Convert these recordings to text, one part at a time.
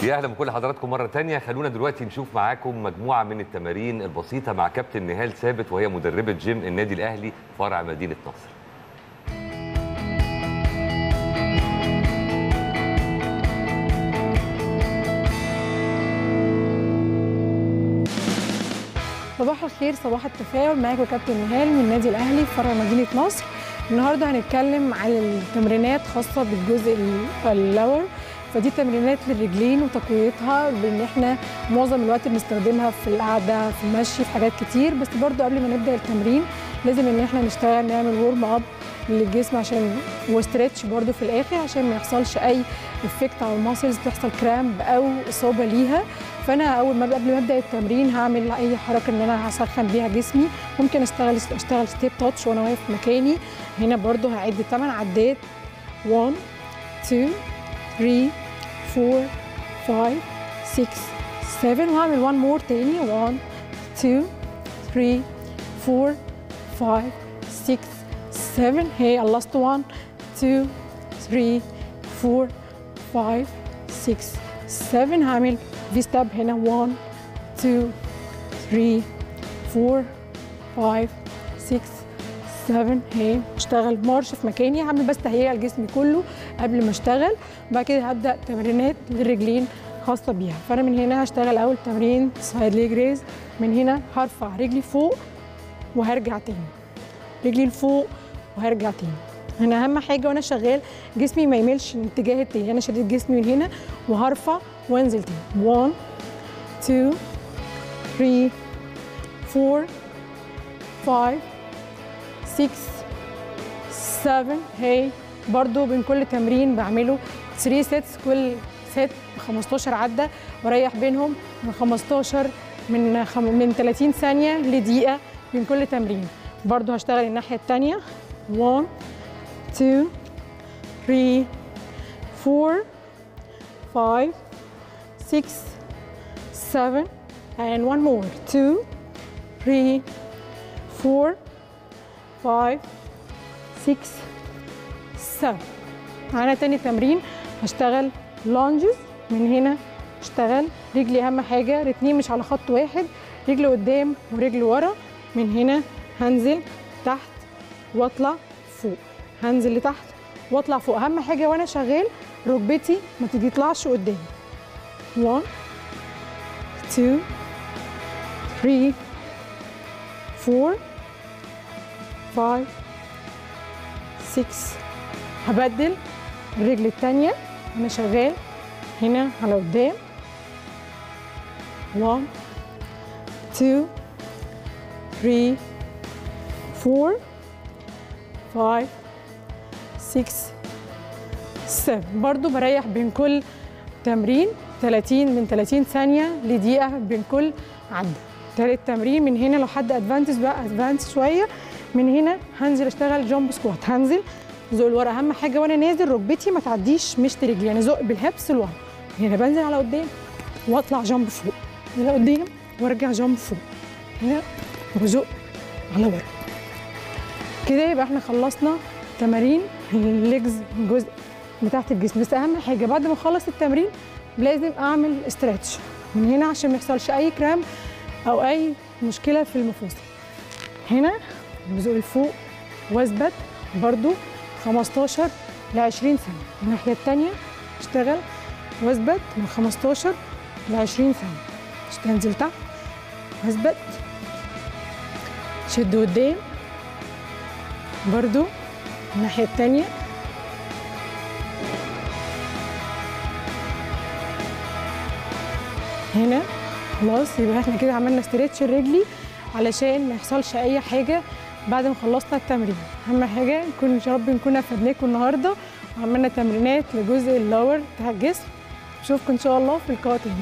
يا اهلا بكل حضراتكم مره تانية خلونا دلوقتي نشوف معاكم مجموعه من التمارين البسيطه مع كابتن نهال ثابت وهي مدربه جيم النادي الاهلي فرع مدينه نصر صباح الخير صباح التفاؤل معاكم كابتن نهال من النادي الاهلي في فرع مدينه نصر النهارده هنتكلم على التمرينات خاصه بالجزء اللور فدي تمرينات للرجلين وتقويتها بان احنا معظم الوقت بنستخدمها في القعده في المشي في حاجات كتير بس برضو قبل ما نبدا التمرين لازم ان احنا نشتغل نعمل ورم اب للجسم عشان وستريتش برضو في الاخر عشان ما يحصلش اي افكت على الماسلز تحصل كرامب او اصابه ليها فانا اول ما قبل ما ابدا التمرين هعمل اي حركه ان انا هسخن بيها جسمي ممكن اشتغل اشتغل ستيب تاتش وانا واقف مكاني هنا برضو هعد 8 عدات 1 2 3 4 5 6 7 وهعمل 1 مور تاني 1 2 3 4 5 6 7 هي last 1 2 3 4 5 6 7 هعمل في ستاب هنا 1 2 3 4 5 6 7 هي اشتغل مارش في مكاني هعمل بس تهيئه لجسمي كله قبل ما اشتغل بعد كده هبدا تمرينات للرجلين خاصه بيها فانا من هنا هشتغل اول تمرين سايد ليج ريز من هنا هرفع رجلي فوق وهرجع تاني رجلي لفوق وهرجع تاني هنا اهم حاجه وانا شغال جسمي ما يميلش الاتجاه التاني انا شديت جسمي من هنا وهرفع وانزل تاني 1 2 3 4 5 6 7 هي برضو بين كل تمرين بعمله 3 سيتس كل سيت 15 عده واريح بينهم من 15 من خم... من 30 ثانيه لدقيقه بين كل تمرين برضو هشتغل الناحيه الثانيه 1 2 3 4 5 6 7 and one more 2 3 4 5 6 7 معانا تاني تمرين هشتغل لونجز من هنا اشتغل رجلي اهم حاجه الاتنين مش على خط واحد رجل قدام ورجل ورا من هنا هنزل تحت واطلع فوق هنزل لتحت واطلع فوق اهم حاجه وانا شغال ركبتي ما تطلعش قدام 1 2 3 4 5 6 هبدل الرجل التانية وانا شغال هنا على قدام 1 2 3 4 5 6 7 برضو بريح بين كل تمرين 30 من 30 ثانية لدقيقة بين كل عدة تالت تمرين من هنا لو حد ادفانتج بقى ادفانس شوية من هنا هنزل اشتغل جامب سكوات هنزل زق لورا اهم حاجة وانا نازل ركبتي ما تعديش مشط رجلي يعني زق بالهبس لورا هنا بنزل على قدام واطلع جامب فوق هنا قدام وارجع جامب فوق هنا وزق على ورا كده يبقى احنا خلصنا تمارين الليجز الجزء بتاعت الجسم بس اهم حاجه بعد ما اخلص التمرين لازم اعمل استرتش من هنا عشان ما يحصلش اي كرام او اي مشكله في المفاصل هنا بزق لفوق واثبت برضو 15 ل 20 ثانيه الناحيه الثانيه اشتغل واثبت من 15 ل 20 ثانيه انزل تحت واثبت شد قدام برضو الناحية التانية هنا خلاص يبقى احنا كده عملنا استريتش رجلي علشان ما يحصلش اي حاجة بعد ما خلصنا التمرين اهم حاجة نكون ان شاء رب نكون افدناكم النهاردة وعملنا تمرينات لجزء اللور بتاع الجسم اشوفكم ان شاء الله في اللقاء تاني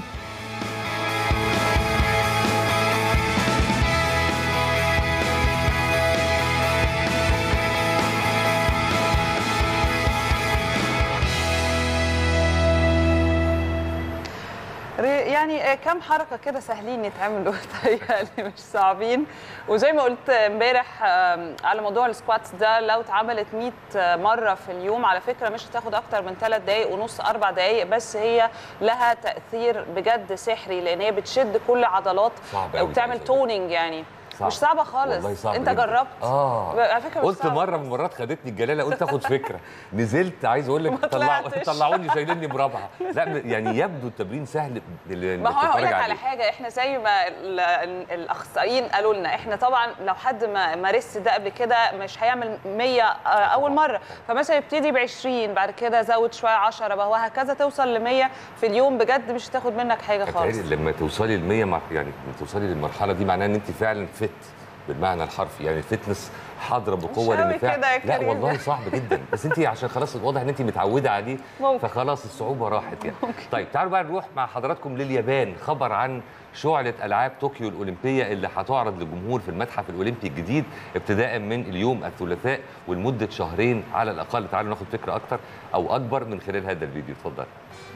يعني آه، كام حركه كده سهلين يتعملوا تهيألي مش صعبين وزي ما قلت امبارح آم، على موضوع السكواتس ده لو اتعملت 100 مره في اليوم على فكره مش هتاخد اكتر من 3 دقائق ونص 4 دقائق بس هي لها تاثير بجد سحري لان هي بتشد كل عضلات صعب أوي وبتعمل الحاجة دي. تونينج يعني صعب. مش صعبه خالص والله صعب انت جداً. جربت اه على فكره مش قلت صعب مره من خالص. المرات خدتني الجلاله قلت اخد فكره نزلت عايز اقول ما لك طلعوا طلعتش. طلعوني شايليني برابعه لا م- يعني يبدو التمرين سهل اللي ما هو انا هقول بتتفرج لك على عليه. حاجه احنا زي ما ال- ال- الاخصائيين قالوا لنا احنا طبعا لو حد ما مارس ده قبل كده مش هيعمل 100 آه، اول مره فمثلا يبتدي ب 20 بعد كده زود شويه 10 بقى وهكذا توصل ل 100 في اليوم بجد مش هتاخد منك حاجه خالص أتهيألي لما توصلي ل 100 مع- يعني لما توصلي للمرحله دي معناها ان انت فعلا فت بالمعنى الحرفي يعني الفتنس حاضره بقوه مش قوي لان فعلا كده يا لا كريم. والله صعب جدا بس انت عشان خلاص واضح ان انت متعوده عليه ممكن. فخلاص الصعوبه راحت يعني طيب تعالوا بقى نروح مع حضراتكم لليابان خبر عن شعلة ألعاب طوكيو الأولمبية اللي هتعرض للجمهور في المتحف الأولمبي الجديد ابتداء من اليوم الثلاثاء ولمدة شهرين على الأقل تعالوا ناخد فكرة أكتر أو أكبر من خلال هذا الفيديو اتفضل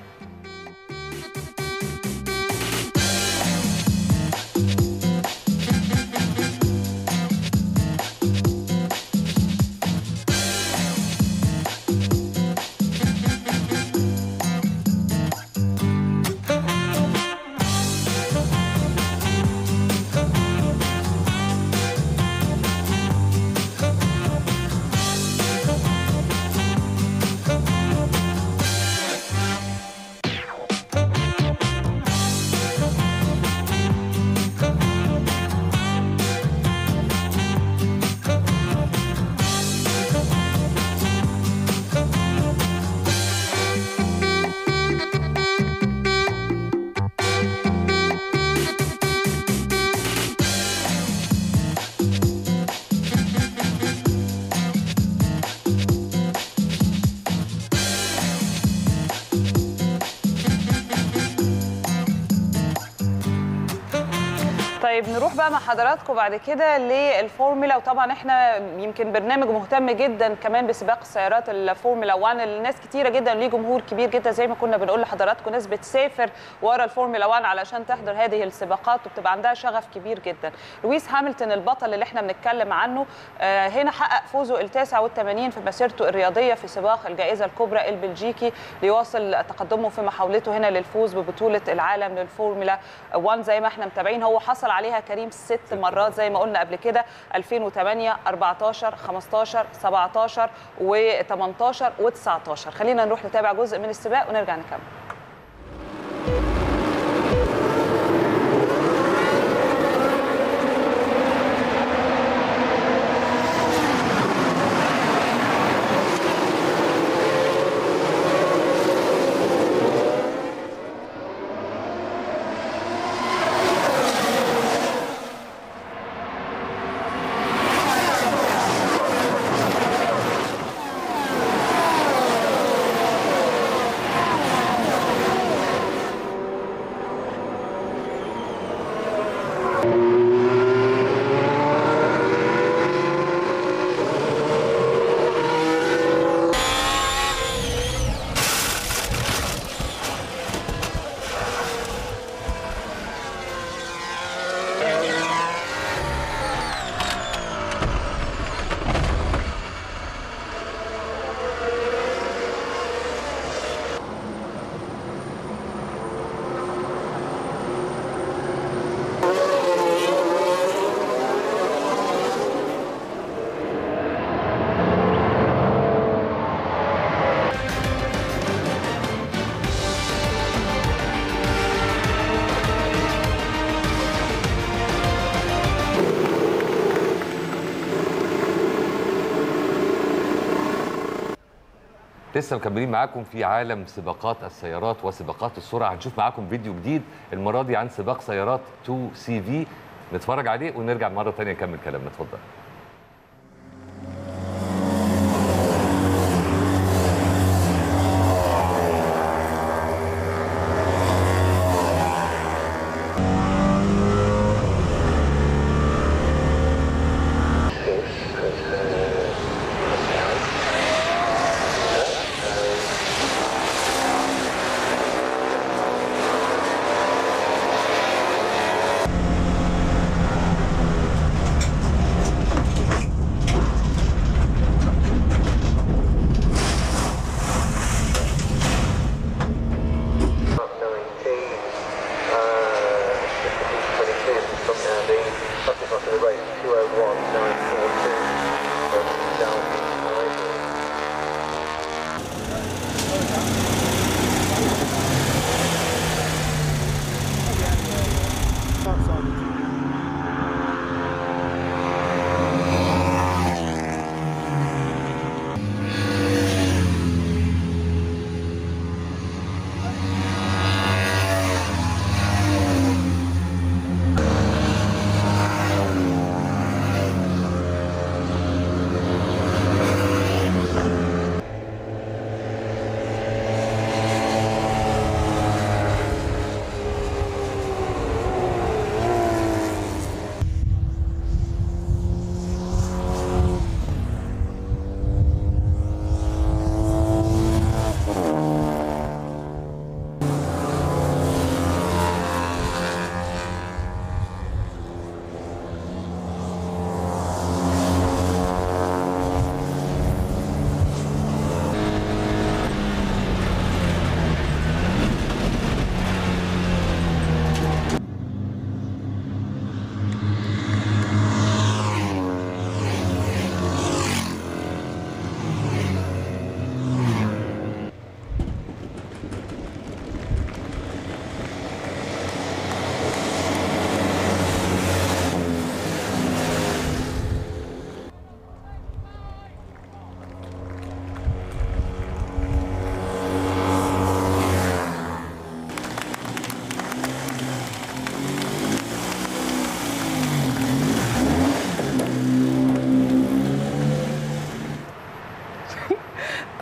طيب نروح بقى مع حضراتكم بعد كده للفورمولا وطبعا احنا يمكن برنامج مهتم جدا كمان بسباق السيارات الفورمولا 1 الناس كتيره جدا ليه جمهور كبير جدا زي ما كنا بنقول لحضراتكم ناس بتسافر ورا الفورمولا 1 علشان تحضر هذه السباقات وبتبقى عندها شغف كبير جدا لويس هامilton البطل اللي احنا بنتكلم عنه آه، هنا حقق فوزه التاسع والثمانين في مسيرته الرياضيه في سباق الجائزه الكبرى البلجيكي ليواصل تقدمه في محاولته هنا للفوز ببطوله العالم للفورمولا 1 زي ما احنا متابعين هو حصل عليها كريم ست مرات زي ما قلنا قبل كده 2008 14 15 17 و18 و19 خلينا نروح نتابع جزء من السباق ونرجع نكمل لسه مكملين معاكم في عالم سباقات السيارات وسباقات السرعه هنشوف معاكم فيديو جديد المره دي عن سباق سيارات 2 سي في نتفرج عليه ونرجع مره ثانيه نكمل كلامنا اتفضل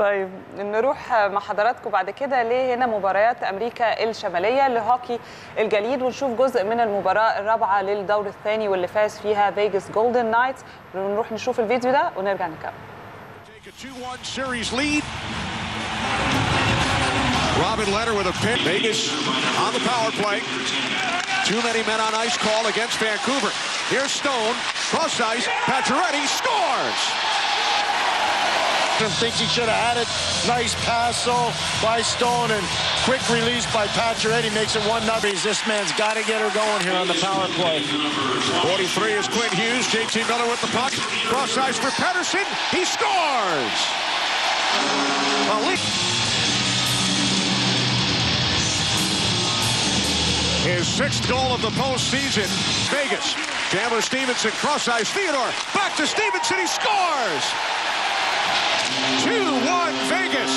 طيب نروح مع حضراتكم بعد كده لهنا مباريات امريكا الشماليه لهوكي الجليد ونشوف جزء من المباراه الرابعه للدور الثاني واللي فاز فيها فيجاس جولدن نايتس ونروح نشوف الفيديو ده ونرجع نكمل Take a 2-1 series lead. Robin Leonard with a pin. Vegas on the power play. Too many men on ice call against Vancouver. Here's Stone. Cross ice. Pacioretty scores. Thinks he should have had it. Nice pass so by Stone and quick release by Pacioretty makes it one nothing. This man's got to get her going here on the power play. 43 is Quinn Hughes. JT Miller with the puck. Cross ice for Pedersen. He scores. Malik. His sixth goal of the postseason. Vegas. Chandler Stevenson cross ice. Theodore back to Stevenson. He scores. 2-1 Vegas.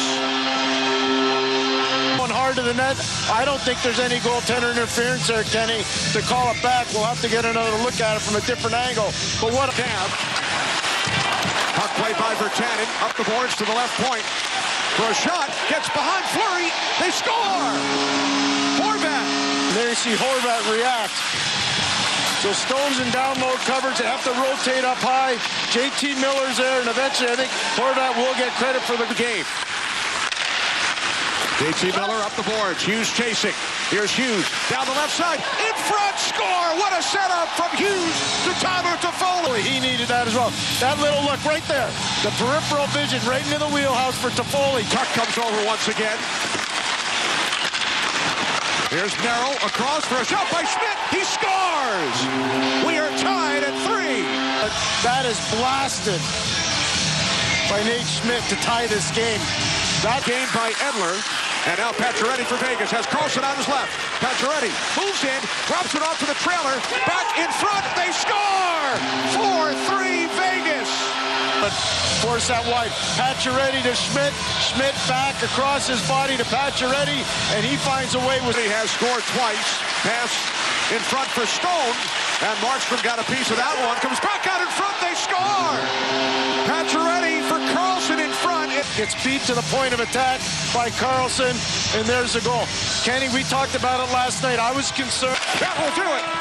Going hard to the net. I don't think there's any goaltender interference there, Kenny. To call it back, we'll have to get another look at it from a different angle. But what a Down. Puck played by Vertanen. Up the boards to the left point. For a shot. Gets behind Flurry. They score. Horvat. There you see Horvat react. So Stone's in down low coverage. They have to rotate up high. JT Miller's there, and eventually I think Horvat will get credit for the game. JT Miller up the boards. Hughes chasing. Here's Hughes down the left side. In front. Score. What a setup from Hughes to Tyler Toffoli. He needed that as well. That little look right there. The peripheral vision right into the wheelhouse for Toffoli. Tuck comes over once again. Here's Merrill across for a shot by Schmidt. He scores. We are tied at three. But that is blasted by Nate Schmidt to tie this game. That game by Edler. And now Pacioretty for Vegas has Carlson on his left. Pacioretty moves in, drops it off to the trailer. Back in front. They score. 4-3 Vegas. But force that wide. Pacioretty to Schmidt. Schmidt back across his body to Pacioretty, and he finds a way with. He has scored twice. Pass in front for Stone. And Markstrom got a piece of that one. Comes back out in front. They score. Pacioretty for Carlson in front. It Gets beat to the point of attack by Carlson, and there's the goal. Kenny, we talked about it last night. I was concerned. that will do it.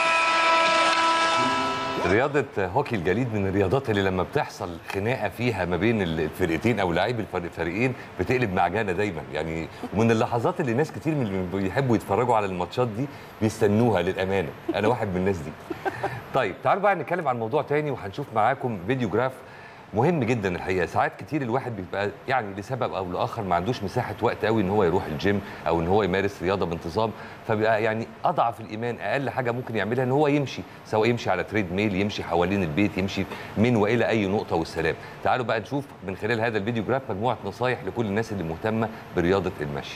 رياضة هوكي الجليد من الرياضات اللي لما بتحصل خناقة فيها ما بين الفرقتين أو لاعبي الفريقين بتقلب معجنة دايما يعني ومن اللحظات اللي ناس كتير من اللي بيحبوا يتفرجوا على الماتشات دي بيستنوها للأمانة أنا واحد من الناس دي طيب تعالوا بقى نتكلم عن موضوع تاني وهنشوف معاكم فيديو جراف مهم جدا الحقيقه ساعات كتير الواحد بيبقى يعني لسبب او لاخر ما عندوش مساحه وقت قوي ان هو يروح الجيم او ان هو يمارس رياضه بانتظام فبيبقى يعني اضعف الايمان اقل حاجه ممكن يعملها ان هو يمشي سواء يمشي على تريد ميل يمشي حوالين البيت يمشي من والى اي نقطه والسلام تعالوا بقى نشوف من خلال هذا الفيديو جراف مجموعه نصايح لكل الناس اللي مهتمه برياضه المشي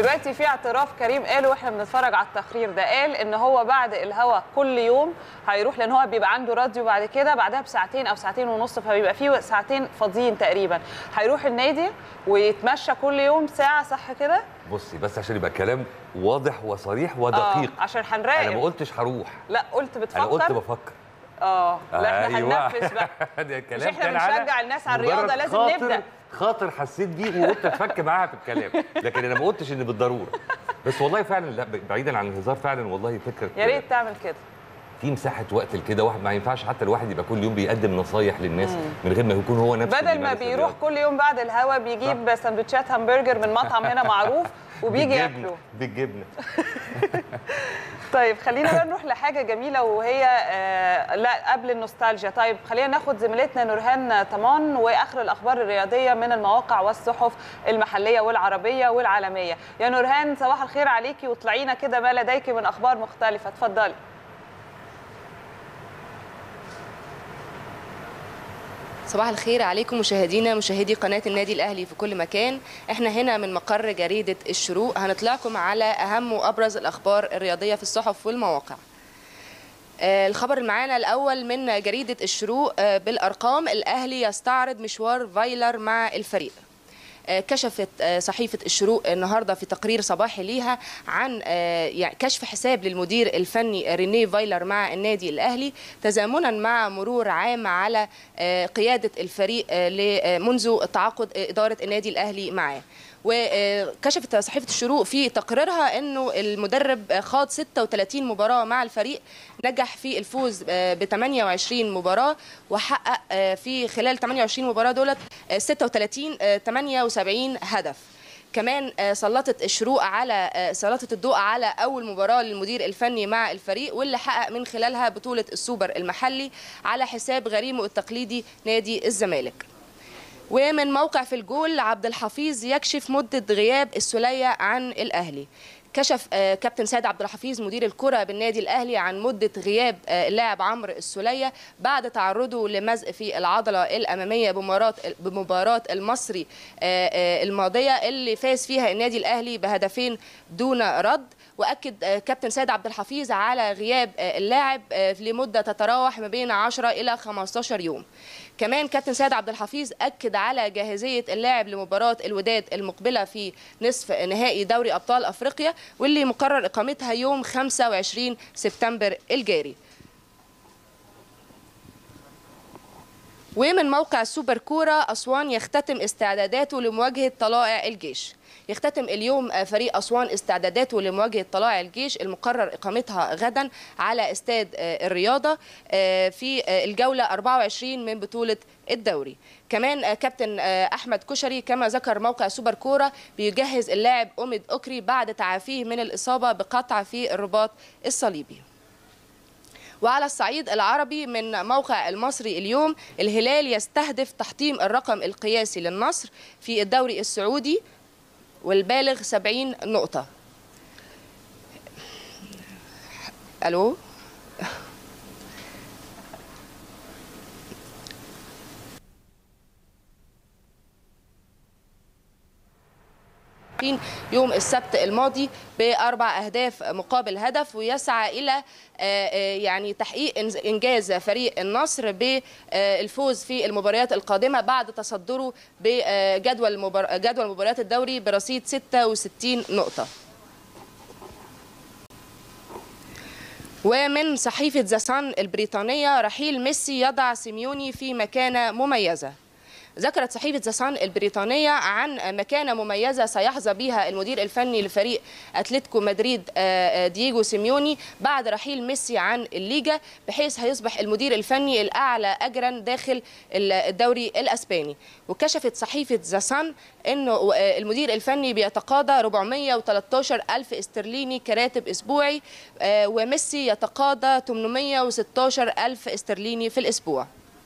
دلوقتي في اعتراف كريم قاله واحنا بنتفرج على التقرير ده قال ان هو بعد الهوا كل يوم هيروح لان هو بيبقى عنده راديو بعد كده بعدها بساعتين او ساعتين ونص فبيبقى فيه ساعتين فاضيين تقريبا هيروح النادي ويتمشى كل يوم ساعه صح كده بصي بس عشان يبقى كلام واضح وصريح ودقيق آه عشان انا ما هنراقب قلتش هروح لا قلت بتفكر انا قلت بفكر اه لا احنا أيوة. هننفذ بقى ده كلام احنا كان على بنشجع الناس على مجرد الرياضة، لازم خاطر- نبدأ. خاطر حسيت بيه وقلت اتفك معاها في الكلام لكن انا ما قلتش ان بالضروره بس والله فعلا لا بعيدا عن الهزار فعلا والله فكره يا ريت تعمل كده في مساحه وقت لكده واحد ما ينفعش حتى الواحد يبقى كل يوم بيقدم نصايح للناس من غير ما يكون هو نفسه بدل ما بيمارس بيروح الرياضة. كل يوم بعد الهوا بيجيب سندوتشات همبرجر من مطعم هنا معروف وبيجي بالجبنة- ياكله بالجبنه طيب خلينا بقى نروح لحاجه جميله وهي آه لا قبل النوستالجيا طيب خلينا ناخد زميلتنا نورهان طمان واخر الاخبار الرياضيه من المواقع والصحف المحليه والعربيه والعالميه يا نورهان صباح الخير عليكي واطلعينا كده ما لديك من اخبار مختلفه اتفضلي صباح الخير عليكم مشاهدينا مشاهدي قناة النادي الأهلي في كل مكان احنا هنا من مقر جريدة الشروق هنطلعكم على أهم وأبرز الأخبار الرياضية في الصحف والمواقع آه، الخبر اللي معانا الأول من جريدة الشروق آه، بالأرقام الأهلي يستعرض مشوار فايلر مع الفريق آه، كشفت آه، صحيفة الشروق النهاردة في تقرير صباحي ليها عن آه، يعني كشف حساب للمدير الفني رينيه فايلر مع النادي الأهلي تزامنا مع مرور عام على آه، قيادة الفريق آه، ل- آه، منذ تعاقد آه، إدارة النادي الأهلي معاه وكشفت صحيفة الشروق في تقريرها أنه المدرب آه، خاض 36 مباراة مع الفريق نجح في الفوز ب 28 مباراة وحقق آه، في خلال 28 مباراة دولت آه، 36 آه، 78 هدف كمان آه، سلطت الشروق على آه، سلطت الضوء على اول مباراه للمدير الفني مع الفريق واللي حقق من خلالها بطوله السوبر المحلي على حساب غريمه التقليدي نادي الزمالك ومن موقع في الجول عبد الحفيظ يكشف مدة غياب السولية عن الأهلي كشف آه، كابتن سيد عبد الحفيظ مدير الكرة بالنادي الأهلي عن مدة غياب آه، اللاعب عمرو السولية بعد تعرضه لمزق في العضلة الأمامية بمباراة بمباراة المصري آه، آه، الماضية اللي فاز فيها النادي الأهلي بهدفين دون رد واكد آه، كابتن سيد عبد الحفيظ على غياب آه، اللاعب آه، لمده تتراوح ما بين 10 الى 15 يوم كمان كابتن سيد عبد الحفيظ اكد على جاهزيه اللاعب لمباراه الوداد المقبله في نصف نهائي دوري ابطال افريقيا واللي مقرر اقامتها يوم 25 سبتمبر الجاري ومن موقع سوبر كورة أسوان يختتم استعداداته لمواجهة طلائع الجيش يختتم اليوم فريق أسوان استعداداته لمواجهة طلائع الجيش المقرر إقامتها غدا على استاد الرياضة في الجولة 24 من بطولة الدوري كمان كابتن أحمد كشري كما ذكر موقع سوبر كورة بيجهز اللاعب أوميد أوكري بعد تعافيه من الإصابة بقطع في الرباط الصليبي وعلى الصعيد العربي من موقع المصري اليوم الهلال يستهدف تحطيم الرقم القياسي للنصر في الدوري السعودي والبالغ 70 نقطة ألو يوم السبت الماضي بأربع أهداف مقابل هدف ويسعى إلى يعني تحقيق إنجاز فريق النصر بالفوز في المباريات القادمة بعد تصدره بجدول جدول مباريات الدوري برصيد 66 نقطة ومن صحيفة ذا صن البريطانية رحيل ميسي يضع سيميوني في مكانة مميزة ذكرت صحيفة ذا صن البريطانية عن مكانة مميزة سيحظى بها المدير الفني لفريق أتلتيكو مدريد دييغو سيميوني بعد رحيل ميسي عن الليجا بحيث هيصبح المدير الفني الأعلى أجرا داخل الدوري الأسباني وكشفت صحيفة ذا صن أنه المدير الفني بيتقاضى 413 ألف استرليني كراتب أسبوعي وميسي يتقاضى 816 ألف استرليني في الأسبوع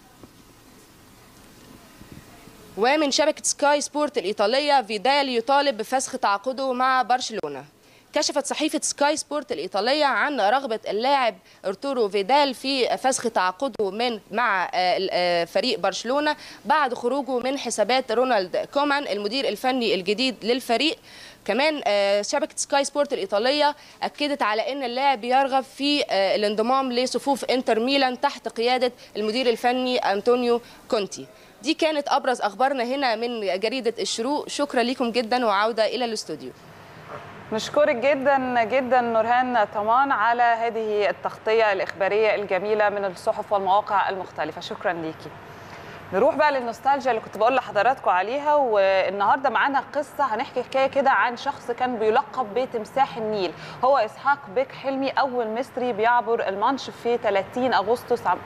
ومن شبكة سكاي سبورت الإيطالية فيدال يطالب بفسخ تعاقده مع برشلونة كشفت صحيفة سكاي سبورت الإيطالية عن رغبة اللاعب أرتورو فيدال في فسخ تعاقده من مع فريق برشلونة بعد خروجه من حسابات رونالد كومان المدير الفني الجديد للفريق كمان آه، شبكه سكاي سبورت الايطاليه اكدت على ان اللاعب يرغب في آه، الانضمام لصفوف انتر ميلان تحت قياده المدير الفني انطونيو كونتي دي كانت ابرز اخبارنا هنا من جريده الشروق شكرا لكم جدا وعوده الى الاستوديو نشكرك جدا جدا نورهان طمان على هذه التغطية الإخبارية الجميلة من الصحف والمواقع المختلفة شكرا ليكي نروح بقى للنوستالجيا اللي كنت بقول لحضراتكم عليها والنهارده معانا قصه هنحكي حكايه كده عن شخص كان بيلقب بتمساح النيل هو اسحاق بيك حلمي اول مصري بيعبر المانش في 30 اغسطس عام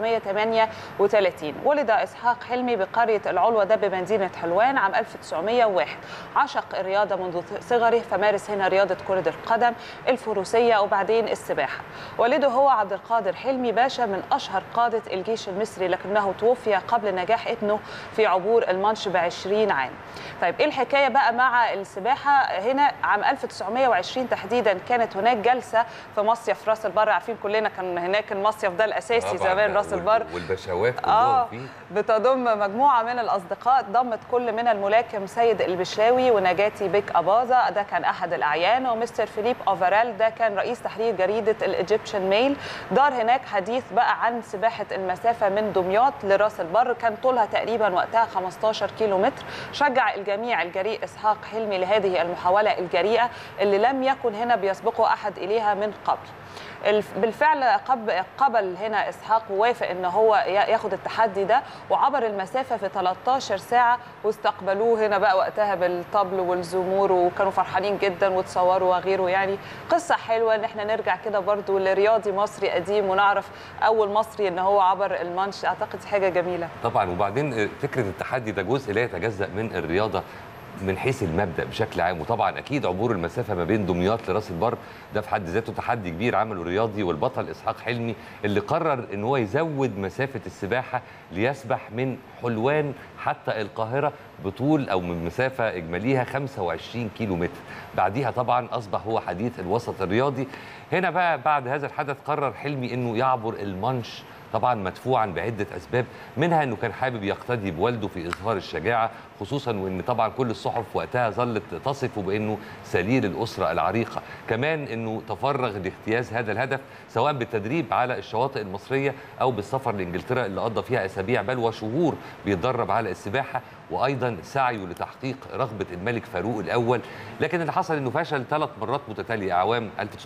1938 ولد اسحاق حلمي بقريه العلوه ده بمدينه حلوان عام 1901 عشق الرياضه منذ صغره فمارس هنا رياضه كره القدم الفروسيه وبعدين السباحه والده هو عبد القادر حلمي باشا من اشهر قاده الجيش المصري لكنه توفي قبل نجاح ابنه في عبور المانش ب 20 عام. طيب ايه الحكايه بقى مع السباحه هنا عام 1920 تحديدا كانت هناك جلسه في مصيف راس البر عارفين كلنا كان هناك المصيف ده الاساسي طبعاً زمان ده راس وال- البر والبشوات كلهم اه فيه بتضم مجموعه من الاصدقاء ضمت كل من الملاكم سيد البشاوي ونجاتي بيك اباظه ده كان احد الاعيان ومستر فيليب اوفرال ده كان رئيس تحرير جريده الايجيبشن ميل دار هناك حديث بقى عن سباحه المسافه من دمياط لراس البر كان طولها تقريبا وقتها 15 كيلو متر شجع الجميع الجريء اسحاق حلمي لهذه المحاوله الجريئه اللي لم يكن هنا بيسبقه احد اليها من قبل الف- بالفعل قب- قبل هنا اسحاق ووافق ان هو ي- ياخد التحدي ده وعبر المسافه في 13 ساعه واستقبلوه هنا بقى وقتها بالطبل والزمور وكانوا فرحانين جدا وتصوروا وغيره يعني قصه حلوه ان احنا نرجع كده برضو لرياضي مصري قديم ونعرف اول مصري ان هو عبر المانش اعتقد دي حاجه جميله طبعا وبعدين فكره التحدي ده جزء لا يتجزا من الرياضه من حيث المبدا بشكل عام وطبعا اكيد عبور المسافه ما بين دمياط لراس البر ده في حد ذاته تحدي كبير عمله الرياضي والبطل اسحاق حلمي اللي قرر ان هو يزود مسافه السباحه ليسبح من حلوان حتى القاهره بطول او من مسافه اجماليها 25 كيلو متر بعديها طبعا اصبح هو حديث الوسط الرياضي هنا بقى بعد هذا الحدث قرر حلمي انه يعبر المانش طبعا مدفوعا بعده اسباب منها انه كان حابب يقتدي بوالده في اظهار الشجاعه خصوصا وان طبعا كل الصحف وقتها ظلت تصفه بانه سليل الاسره العريقه كمان انه تفرغ لاجتياز هذا الهدف سواء بالتدريب على الشواطئ المصريه او بالسفر لانجلترا اللي قضى فيها اسابيع بل وشهور بيتدرب على السباحه وايضا سعيه لتحقيق رغبه الملك فاروق الاول لكن اللي حصل انه فشل ثلاث مرات متتاليه اعوام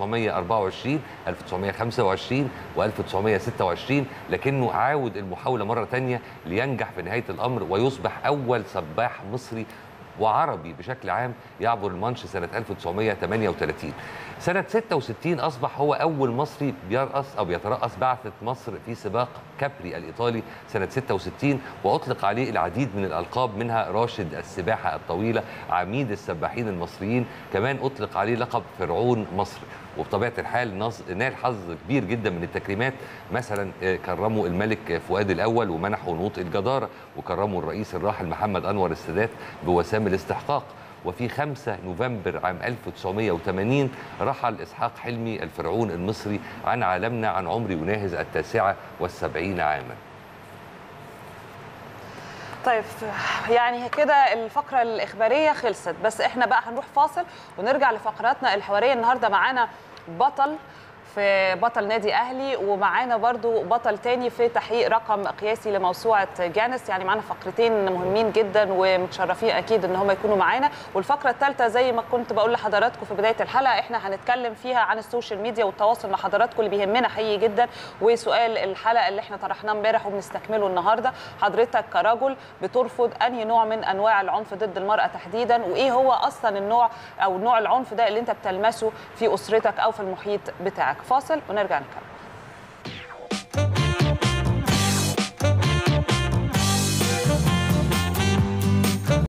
1924 1925 و1926 لكنه عاود المحاوله مره ثانيه لينجح في نهايه الامر ويصبح اول سباح مصري وعربي بشكل عام يعبر المانش سنة 1938 سنة 66 أصبح هو أول مصري بيرأس أو بيترأس بعثة مصر في سباق كابري الإيطالي سنة 66 وأطلق عليه العديد من الألقاب منها راشد السباحة الطويلة عميد السباحين المصريين كمان أطلق عليه لقب فرعون مصر وبطبيعه الحال نص- نال حظ كبير جدا من التكريمات مثلا آه، كرموا الملك فؤاد الاول ومنحوا نوط الجداره وكرموا الرئيس الراحل محمد انور السادات بوسام الاستحقاق وفي 5 نوفمبر عام 1980 رحل اسحاق حلمي الفرعون المصري عن عالمنا عن عمر يناهز التاسعه والسبعين عاما طيب يعني كده الفقرة الإخبارية خلصت بس احنا بقى هنروح فاصل ونرجع لفقراتنا الحوارية النهاردة معانا بطل في بطل نادي اهلي ومعانا برضو بطل تاني في تحقيق رقم قياسي لموسوعه جانس يعني معانا فقرتين مهمين جدا ومتشرفين اكيد ان هم يكونوا معانا والفقره الثالثه زي ما كنت بقول لحضراتكم في بدايه الحلقه احنا هنتكلم فيها عن السوشيال ميديا والتواصل مع حضراتكم اللي بيهمنا حقيقي جدا وسؤال الحلقه اللي احنا طرحناه امبارح وبنستكمله النهارده حضرتك كرجل بترفض انهي نوع من انواع العنف ضد المراه تحديدا وايه هو اصلا النوع او نوع العنف ده اللي انت بتلمسه في اسرتك او في المحيط بتاعك فاصل ونرجع نكمل